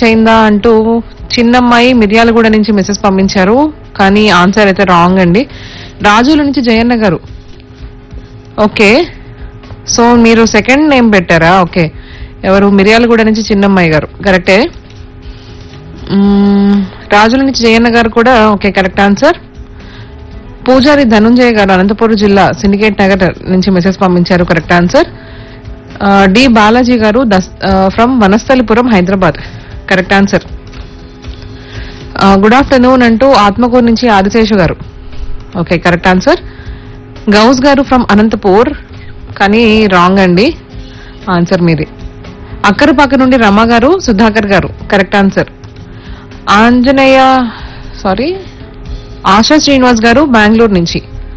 connect అయిందా అంటూ చిన్నమ్మాయి మిర్యాలగూడ నుంచి మెసేజ్ పంపించారు కానీ ఆన్సర్ అయితే రాంగ్ అండి రాజుల నుంచి జయన్న గారు ఓకే సో మీరు సెకండ్ నేమ్ పెట్టారా ఓకే ఎవరు మిర్యాలగూడ నుంచి చిన్నమ్మాయి గారు కరెక్టే మ్మ్, రాజుల నుంచి జయన్న గారు కూడా ఓకే కరెక్ట్ ఆన్సర్ పూజారి ధనుంజయ గారు అనంతపురం జిల్లా సిండికేట్ నగర్ నుంచి మెసేజ్ పంపించారు కరెక్ట్ ఆన్సర్ ఆ, డి బాలాజీ గారు from Vanasthalipuram Hyderabad correct answer good afternoon అంటూ ఆత్మకూరు నుంచి ఆదిశేషు గారు ఓకే కరెక్ట్ ఆన్సర్ గౌస్ గారు ఫ్రమ్ అనంతపూర్ కానీ రాంగ్ అండి ఆన్సర్ మీది అక్కరపాక నుండి రమ గారు సుధాకర్ గారు correct answer Anjaneya sorry Asha Srinivas గారు బెంగళూరు నుంచి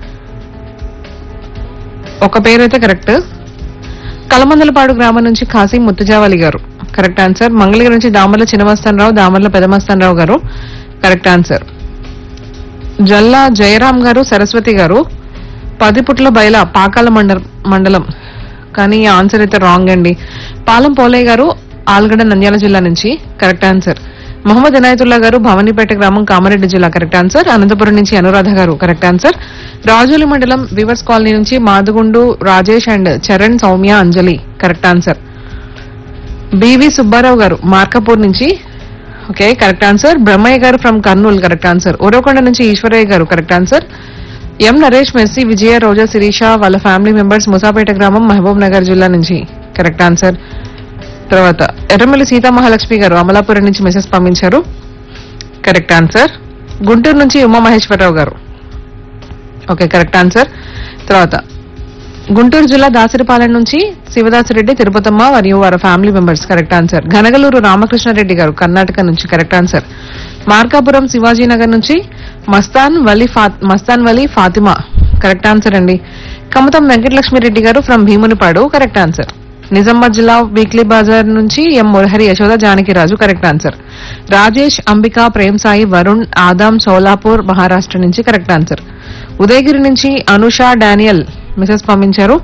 ఒక పేరు అయితే కరెక్ట్ కలమందలపాడు గ్రామం నుంచి కాశీ ముత్తుజావలి గారు కరెక్ట్ ఆన్సర్ మంగళగిరి నుంచి దామర్ల చిన్నమస్తానరావు దామర్ల పెదమస్తానరావు గారు కరెక్ట్ ఆన్సర్ జల్లా జయరాం గారు సరస్వతి గారు పదిపుట్ల బయల పాకాల మండల మండలం కానీ ఈ ఆన్సర్ అయితే రాంగ్ అండి పాలెం పోలయ్య గారు ఆల్గడ నంద్యాల జిల్లా నుంచి కరెక్ట్ ఆన్సర్ మొహమ్మద్ ఇనాయతుల్లా గారు భవానీపేట గ్రామం కామారెడ్డి జిల్లా కరెక్ట్ ఆన్సర్ అనంతపురం నుంచి అనురాధ గారు కరెక్ట్ ఆన్సర్ రాజోలి మండలం వివర్స్ కాలనీ నుంచి Madugundu Rajesh and Charan Soumya Anjali correct answer BV Subbarao గారు మార్కపూర్ నుంచి ఓకే కరెక్ట్ ఆన్సర్ బ్రహ్మయ్య గారు from Kurnool correct answer Uravakonda నుంచి ఈశ్వరయ్య గారు correct answer M Naresh Mercy Vijaya Roja Sirisha వాళ్ళ ఫ్యామిలీ మెంబర్స్ ముసాపేట గ్రామం మహబూబ్ నగర్ జిల్లా నుంచి కరెక్ట్ ఆన్సర్ తర్వాత ఎర్రమల్లి సీతామహాలక్ష్మి గారు అమలాపురం నుంచి మెసేజ్ పంపించారు కరెక్ట్ ఆన్సర్ గుంటూరు నుంచి ఉమామహేశ్వరరావు గారు ఓకే కరెక్ట్ ఆన్సర్ తర్వాత గుంటూరు జిల్లా దాసరిపాలెం నుంచి శివదాసిరెడ్డి తిరుపతమ్మ మరియు వారి family members correct answer Ghanagaluru Ramakrishnareddy గారు కర్ణాటక నుంచి కరెక్ట్ ఆన్సర్ మార్కాపురం శివాజీనగర్ నుంచి మస్తాన్ వలి ఫా- మస్తాన్ వలి ఫాతిమా కరెక్ట్ ఆన్సర్ అండి కమతం వెంకటలక్ష్మిరెడ్డి గారు from Bhimunipadu correct answer Nizamabad జిల్లా వీక్లీ బజార్ నుంచి M Murahari Yashoda Janakiraju correct answer Rajesh Ambika Prem Sai Varun Adam Solapur Maharashtra నుంచి కరెక్ట్ ఆన్సర్ ఉదయగిరి నుంచి అనుష డానియల్ మెసేజ్ పంపించారు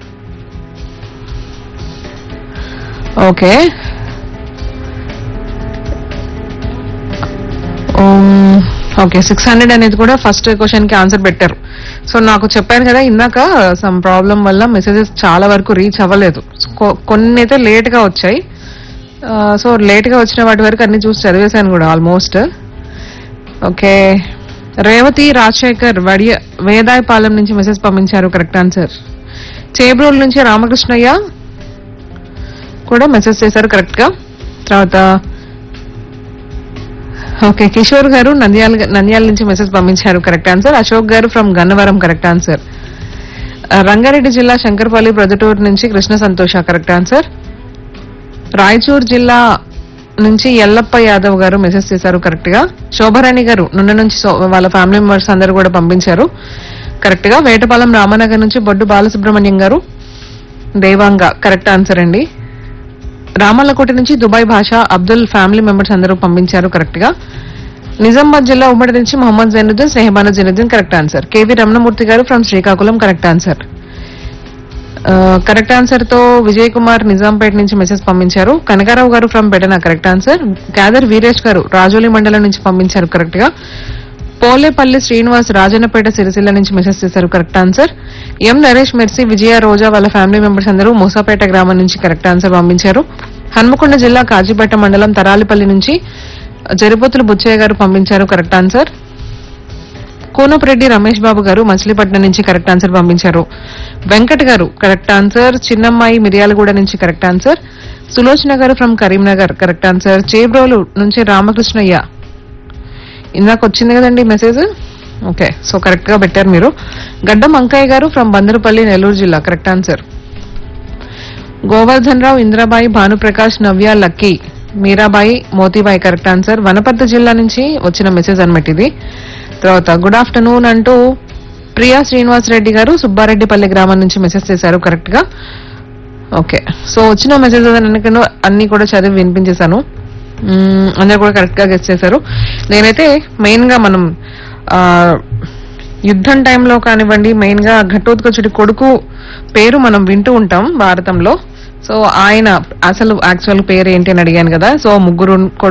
ఓకే ఓకే సిక్స్ హండ్రెడ్ అనేది కూడా ఫస్ట్ క్వశ్చన్ కి ఆన్సర్ పెట్టారు సో నాకు చెప్పాను కదా ఇందాక సమ్ ప్రాబ్లం వల్ల మెసేజెస్ చాలా వరకు రీచ్ అవ్వలేదు కొ- కొన్ని అయితే లేట్ గా వచ్చాయి సో లేట్ గా వచ్చిన వాటి వరకు అన్ని చూసి చదివేశాను కూడా ఆల్మోస్ట్ ఓకే రేవతి రాజశేఖర్ వడియ వేదాయపాలెం నుంచి మెసేజ్ పంపించారు కరెక్ట్ ఆన్సర్ చేబ్రోల్ నుంచి రామకృష్ణయ్య కూడా మెసేజ్ చేశారు కరెక్ట్ గా తర్వాత ఓకే కిషోర్ గారు నంద్యాల నంద్యాల నుంచి మెసేజ్ పంపించారు కరెక్ట్ ఆన్సర్ అశోక్ గారు ఫ్రమ్ గన్నవరం కరెక్ట్ ఆన్సర్ ఆ, రంగారెడ్డి జిల్లా శంకర్పల్లి ప్రొద్దుటూరు నుంచి కృష్ణ సంతోష కరెక్ట్ ఆన్సర్ రాయచూర్ జిల్లా నుంచి ఎల్లప్ప యాదవ్ గారు మెసేజ్ చేశారు కరెక్ట్ గా శోభరాణి గారు నిన్న నుంచి సో- వాళ్ళ ఫ్యామిలీ మెంబర్స్ అందరు కూడా పంపించారు కరెక్ట్ గా వేటపాలెం రామనగర్ నుంచి బొడ్డు బాలసుబ్రహ్మణ్యం గారు దేవాంగ కరెక్ట్ ఆన్సర్ అండి రామల్లకోట నుంచి దుబాయ్ భాష అబ్దుల్ ఫ్యామిలీ మెంబర్స్ అందరూ పంపించారు కరెక్ట్ గా నిజామాబాద్ జిల్లా ఉమ్మడి నుంచి Mohammed Zainuddin Snehabana Zainuddin correct answer KV Ramanamurthy గారు from Srikakulam correct answer correct answer తో విజయ్ కుమార్ నిజాంపేట నుంచి మెసేజ్ పంపించారు కనకారావు గారు from Betana correct answer Gadar Veeresh గారు రాజోలి మండలం నుంచి పంపించారు కరెక్ట్ గా పోలేపల్లి శ్రీనివాస్ రాజన్నపేట సిరిసిల్ల నుంచి మెసేజ్ చేశారు correct answer M Naresh Mercy Vijaya Roja వాళ్ళ ఫ్యామిలీ మెంబర్స్ అందరూ మూసాపేట గ్రామం నుంచి కరెక్ట్ ఆన్సర్ పంపించారు హన్మకొండ జిల్లా కాజీపేట మండలం తరాలిపల్లి నుంచి జరిపోతుల బుచ్చయ్య గారు పంపించారు కరెక్ట్ ఆన్సర్ కోనపురెడ్డి రమేష్ బాబు గారు మచిలీపట్నం నుంచి కరెక్ట్ ఆన్సర్ పంపించారు వెంకట్ గారు కరెక్ట్ ఆన్సర్ చిన్నమ్మాయి మిర్యాలగూడ నుంచి కరెక్ట్ ఆన్సర్ సులోచన గారు from Karimnagar correct answer Chebrolu నుంచి రామకృష్ణయ్య ఇందాక వచ్చింది కదండి మెసేజ్ ఓకే సో కరెక్ట్ గా పెట్టారు మీరు గడ్డం అంకయ్య గారు ఫ్రమ్ బందరుపల్లి నెల్లూరు జిల్లా correct answer Govardhan Rao Indrabai Bhanuprakash Navya Lucky Meerabai Motibai correct answer Wanaparthy జిల్లా నుంచి వచ్చిన మెసేజ్ అనమాట ఇది తర్వాత గుడ్ ఆఫ్టర్నూన్ అంటూ ప్రియా శ్రీనివాస్ రెడ్డి గారు సుబ్బారెడ్డిపల్లి గ్రామం నుంచి మెసేజ్ చేశారు కరెక్ట్ గా ఓకే సో వచ్చిన మెసేజ్ అన్ని కూడా చదివి వినిపించేశాను మ్మ్, అందరు కూడా కరెక్ట్ గా గెస్ట్ చేశారు నేనైతే మెయిన్ గా మనం ఆ, యుద్ధం టైంలో కానివ్వండి మెయిన్ గా ఘటోత్కచుడి కొడుకు పేరు మనం వింటూ ఉంటాం భారతంలో సో ఆయన అసలు యాక్చువల్ పేరు ఏంటి అని అడిగాను కదా సో ముగ్గురు కొడుకు